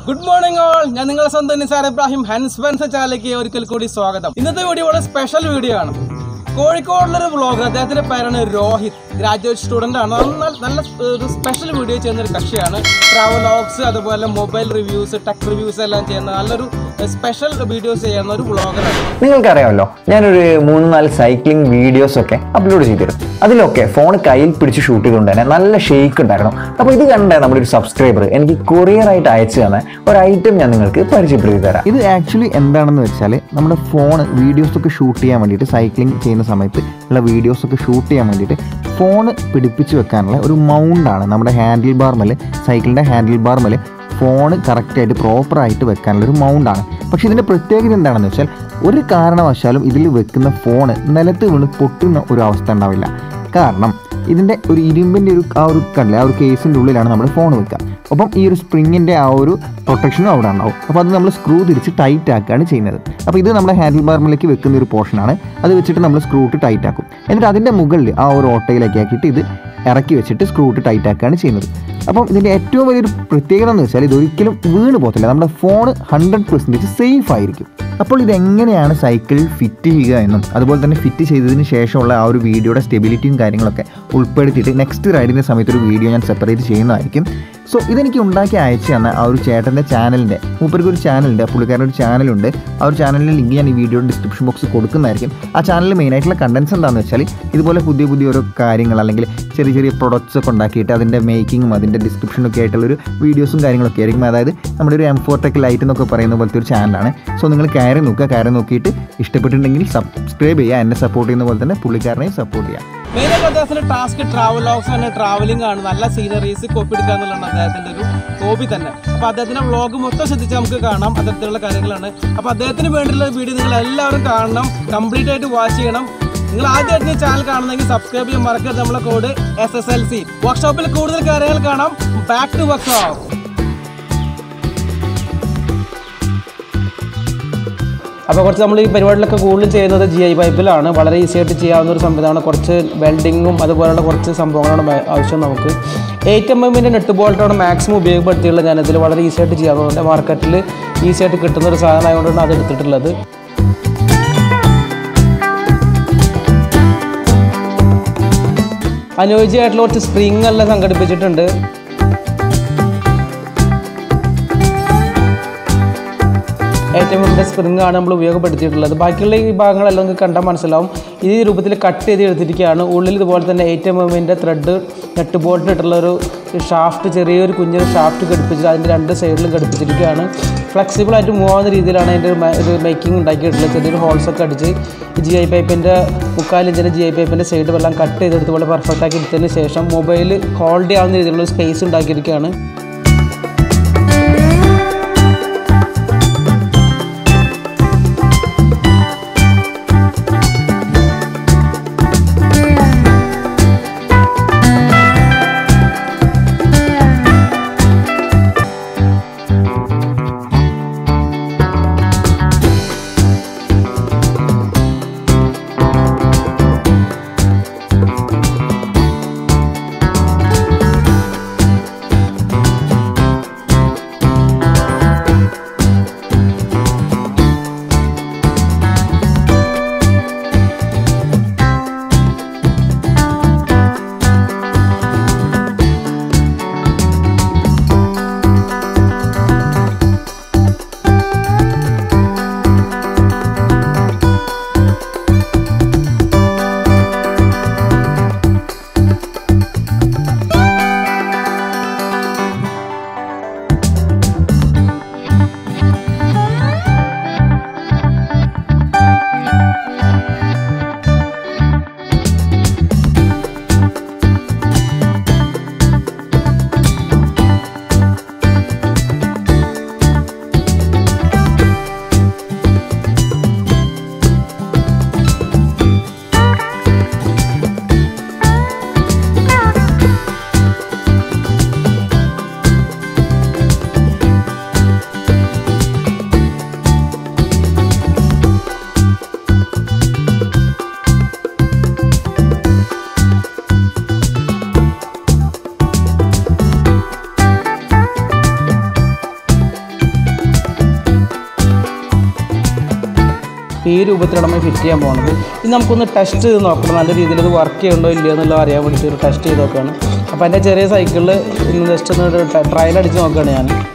good morning all ഞാൻ നിങ്ങളുടെ സ്വന്തം നിസാർ ഇബ്രാഹിം ഹൻസ് ബൻസ ചാനലിലേക്ക് ഒരിക്കൽ കൂടി സ്വാഗതം ഇന്നത്തെ വീഡിയോ വളരെ സ്പെഷ്യൽ വീഡിയോ ആണ് കോഴിക്കോടിലൊരു വ്ളോഗർ അദ്ദേഹത്തിന്റെ പേരാണ് രോഹിത് ഗ്രാജുവേറ്റ് സ്റ്റുഡന്റ് ആണ് നല്ല നല്ല ഒരു സ്പെഷ്യൽ വീഡിയോ ചെയ്യുന്ന ഒരു കക്ഷിയാണ് ട്രാവൽ ലോഗ്സ് അതുപോലെ മൊബൈൽ റിവ്യൂസ് ടെക് റിവ്യൂസ് എല്ലാം ചെയ്യുന്ന നല്ലൊരു സ്പെഷ്യൽ വീഡിയോസ് ചെയ്യുന്ന ഒരു വ്ളോഗറാണ് നിങ്ങൾക്കറിയാമല്ലോ ഞാനൊരു മൂന്ന് നാല് സൈക്ലിംഗ് വീഡിയോസ് ഒക്കെ അപ്ലോഡ് ചെയ്തിരുന്നു അതിലൊക്കെ ഫോൺ കയ്യിൽ പിടിച്ച് ഷൂട്ട് ചെയ്തുകൊണ്ട് തന്നെ നല്ല ഷേക്ക് ഉണ്ടായിരുന്നു അപ്പോൾ ഇത് കണ്ട നമ്മുടെ ഒരു സബ്സ്ക്രൈബർ എനിക്ക് കൊറിയർ ആയിട്ട് അയച്ചു തന്ന ഒരു ഐറ്റം ഞാൻ നിങ്ങൾക്ക് പരിചയപ്പെടുത്തി തരാം ഇത് ആക്ച്വലി എന്താണെന്ന് വെച്ചാൽ നമ്മുടെ ഫോൺ വീഡിയോസ് ഒക്കെ ഷൂട്ട് ചെയ്യാൻ വേണ്ടിയിട്ട് സൈക്ലിംഗ് ചെയ്യുന്ന സമയത്ത് ഉള്ള വീഡിയോസ് ഒക്കെ ഷൂട്ട് ചെയ്യാൻ വേണ്ടിയിട്ട് ഫോൺ പിടിപ്പിച്ച് വെക്കാനുള്ള ഒരു മൗണ്ടാണ് നമ്മുടെ ഹാൻഡിൽ ബാർമൽ സൈക്കിളിൻ്റെ ഹാൻഡിൽ ബാർമൽ ഫോൺ കറക്റ്റായിട്ട് പ്രോപ്പറായിട്ട് വെക്കാനുള്ള ഒരു മൗണ്ടാണ് പക്ഷേ ഇതിൻ്റെ പ്രത്യേകത എന്താണെന്ന് വെച്ചാൽ ഒരു കാരണവശാലും ഇതിൽ വെക്കുന്ന ഫോൺ നിലത്ത് വീണ് പൊട്ടുന്ന ഒരു അവസ്ഥ ഉണ്ടാവില്ല കാരണം ഇതിൻ്റെ ഒരു ഇരുമ്പിൻ്റെ ഒരു ആ ഒരു കണ്ടില്ല ആ ഒരു കേസിൻ്റെ ഉള്ളിലാണ് നമ്മൾ ഫോൺ വെക്കുക അപ്പം ഈ ഒരു സ്പ്രിങ്ങിൻ്റെ ആ ഒരു പ്രൊട്ടക്ഷനും അവിടെ ഉണ്ടാവും അപ്പോൾ അത് നമ്മൾ സ്ക്രൂ തിരിച്ച് ടൈറ്റ് ആക്കുകയാണ് ചെയ്യുന്നത് അപ്പോൾ ഇത് നമ്മുടെ ഹാൻഡിൽ ബാർമിലേക്ക് വെക്കുന്ന ഒരു പോർഷനാണ് അത് വെച്ചിട്ട് നമ്മൾ സ്ക്രൂ ഇട്ട് ടൈറ്റ് ആക്കും എന്നിട്ട് അതിൻ്റെ മുകളിൽ ആ ഒരു ഓട്ടയിലേക്ക് ആക്കിയിട്ട് ഇത് ഇറക്കി വെച്ചിട്ട് സ്ക്രൂ ഇട്ട് ടൈറ്റ് ആക്കുകയാണ് ചെയ്യുന്നത് അപ്പം ഇതിൻ്റെ ഏറ്റവും വലിയൊരു പ്രത്യേകത എന്ന് വെച്ചാൽ ഇതൊരിക്കലും വീണ് പോകത്തില്ല നമ്മുടെ ഫോൺ ഹൺഡ്രഡ് പെർസെൻറ്റേജ് സേഫ് ആയിരിക്കും അപ്പോൾ ഇതെങ്ങനെയാണ് സൈക്കിൾ ഫിറ്റ് ചെയ്യുക എന്നും അതുപോലെ തന്നെ ഫിറ്റ് ചെയ്തതിന് ശേഷമുള്ള ആ ഒരു വീഡിയോയുടെ സ്റ്റെബിലിറ്റിയും കാര്യങ്ങളൊക്കെ ഉൾപ്പെടുത്തിയിട്ട് നെക്സ്റ്റ് റൈഡിൻ്റെ സമയത്ത് ഒരു വീഡിയോ ഞാൻ സെപ്പറേറ്റ് ചെയ്യുന്നതായിരിക്കും സോ ഇതെനിക്ക് ഉണ്ടാക്കി അയച്ചു തന്ന ആ ഒരു ചേട്ടൻ്റെ ചാനലിൻ്റെ മൂപ്പർക്ക് ഒരു ചാനലുണ്ട് പുള്ളിക്കാരൻ്റെ ഒരു ചാനലുണ്ട് ആ ഒരു ചാനലിൻ്റെ ലിങ്ക് ഞാൻ ഈ വീഡിയോയുടെ ഡിസ്ക്രിപ്ഷൻ ബോക്സിൽ കൊടുക്കുന്നതായിരിക്കും ആ ചാനലിൽ മെയിനായിട്ടുള്ള കണ്ടൻസ് എന്താണെന്ന് വെച്ചാൽ ഇതുപോലെ പുതിയ പുതിയ ഓരോ കാര്യങ്ങൾ അല്ലെങ്കിൽ ചെറിയ ചെറിയ പ്രൊഡക്ട്സ് ഒക്കെ ഉണ്ടാക്കിയിട്ട് അതിൻ്റെ മേക്കിങ്ങും അതിൻ്റെ ഡിസ്ക്രിപ്ഷനും ഒക്കെ ആയിട്ടുള്ളൊരു വീഡിയോസും കാര്യങ്ങളൊക്കെ ആയിരിക്കും അതായത് നമ്മുടെ ഒരു എം ഫോർ ടെക് ലൈറ്റ് എന്നൊക്കെ പറയുന്ന പോലത്തെ ഒരു ചാനലാണ് സോ നിങ്ങൾ കയറി നോക്കുക കയറി നോക്കിയിട്ട് ഇഷ്ടപ്പെട്ടിട്ടുണ്ടെങ്കിൽ സബ്സ്ക്രൈബ് ചെയ്യുക എന്നെ സപ്പോർട്ട് ചെയ്യുന്ന പോലെ തന്നെ പുള്ളിക്കാരനെയും സപ്പോർട്ട് ചെയ്യുക മെയിനായിട്ട് അദ്ദേഹത്തിന്റെ ടാസ്ക് ട്രാവൽ ലോഗ്സ് തന്നെ ട്രാവലിംഗ് ആണ് നല്ല സീനറീസ് കോപ്പി എടുക്കുക എന്നുള്ളതാണ് അദ്ദേഹത്തിന്റെ ഒരു ഹോബി തന്നെ അപ്പൊ അദ്ദേഹത്തിന്റെ വ്ളോഗ് മൊത്തം ശ്രദ്ധിച്ച് നമുക്ക് കാണാം അത്തരത്തിലുള്ള കാര്യങ്ങളാണ് അപ്പൊ അദ്ദേഹത്തിന് വേണ്ടിയുള്ള വീഡിയോ നിങ്ങൾ എല്ലാവരും കാണണം കംപ്ലീറ്റ് ആയിട്ട് വാച്ച് ചെയ്യണം നിങ്ങൾ ആദ്യമായിട്ട് ചാനൽ കാണുന്നെങ്കിൽ സബ്സ്ക്രൈബ് ചെയ്യാൻ മറക്കരുത് നമ്മളെ code S S L C വർക്ക്ഷോപ്പിൽ കൂടുതൽ കാര്യങ്ങൾ കാണാം ബാക്ക് ടു വർക്ക്ഷോപ്പ് അപ്പോൾ കുറച്ച് നമ്മൾ ഈ പരിപാടികളൊക്കെ കൂടുതലും ചെയ്യുന്നത് ജി ഐ പൈപ്പിലാണ് വളരെ ഈസി ആയിട്ട് ചെയ്യാവുന്ന ഒരു സംവിധാനമാണ് കുറച്ച് വെൽഡിങ്ങും അതുപോലുള്ള കുറച്ച് സംഭവങ്ങളാണ് മേ- ആവശ്യം നമുക്ക് എയ്റ്റ് എം എമ്മിൻ്റെ നെറ്റ് ബോൾട്ടാണ് മാക്സിമം ഉപയോഗപ്പെടുത്തിയുള്ളത് ഞാനിതിൽ വളരെ ഈസി ആയിട്ട് ചെയ്യാവുന്നതുകൊണ്ട് മാർക്കറ്റിൽ ഈസി ആയിട്ട് കിട്ടുന്ന ഒരു സാധനം ആയതുകൊണ്ടാണ് അത് എടുത്തിട്ടുള്ളത് അനുയോജ്യമായിട്ടുള്ള കുറച്ച് സ്പ്രിങ് എല്ലാം സംഘടിപ്പിച്ചിട്ടുണ്ട് ഏറ്റവും വലിയ സ്പ്രിങ് ആണ് നമ്മൾ ഉപയോഗപ്പെടുത്തിയിട്ടുള്ളത് ബാക്കിയുള്ള ഈ ഭാഗങ്ങളെല്ലാം നിങ്ങൾക്ക് കണ്ടാൽ മനസ്സിലാവും ഈ രൂപത്തിൽ കട്ട് ചെയ്ത് എടുത്തിരിക്കുകയാണ് ഉള്ളിൽ ഇതുപോലെ തന്നെ എയ്റ്റ് എം എമ്മിൻ്റെ ത്രെഡ് നെറ്റ് ബോൾട്ടിട്ടുള്ള ഒരു ഷാഫ്റ്റ് ചെറിയൊരു കുഞ്ഞൊരു ഷാഫ്റ്റ് ഘടിപ്പിച്ചിട്ട് അതിൻ്റെ രണ്ട് സൈഡിലും ഘടിപ്പിച്ചിരിക്കുകയാണ് ഫ്ലെക്സിബിൾ ആയിട്ട് മൂവ് ആവുന്ന രീതിയിലാണ് അതിൻ്റെ ഒരു മ- ഒരു മേക്കിംഗ് ഉണ്ടാക്കിയിട്ടുള്ളത് ചെറിയൊരു ഹോൾസ് ഒക്കെ അടിച്ച് ജി ഐ പൈപ്പിൻ്റെ മുക്കാൽ ഇഞ്ചിൻ്റെ ജി ഐ പൈപ്പിൻ്റെ സൈഡ് എല്ലാം കട്ട് ചെയ്തെടുത്ത് പോലെ പെർഫെക്റ്റ് ആക്കി എടുത്തതിന് ശേഷം മൊബൈൽ ഹോൾഡ് ചെയ്യാവുന്ന രീതിയിലുള്ള സ്പേസ് ഉണ്ടാക്കിയിരിക്കുകയാണ് അപ്പോൾ ഈ രൂപത്തിലാണ് നമ്മൾ ഫിറ്റ് ചെയ്യാൻ പോകുന്നത് ഇനി നമുക്കൊന്ന് ടെസ്റ്റ് ചെയ്ത് നോക്കണം നല്ല രീതിയിൽ ഇത് വർക്ക് ചെയ്യുന്നുണ്ടോ ഇല്ലയോ എന്നുള്ളത് അറിയാൻ വേണ്ടിയിട്ട് ഒരു ടെസ്റ്റ് ചെയ്ത് നോക്കുകയാണ് അപ്പോൾ എൻ്റെ ചെറിയ സൈക്കിളിൽ ഇന്ന് ജസ്റ്റ് ഒന്ന് ട്രയൽ അടിച്ച് നോക്കുകയാണ് ഞാൻ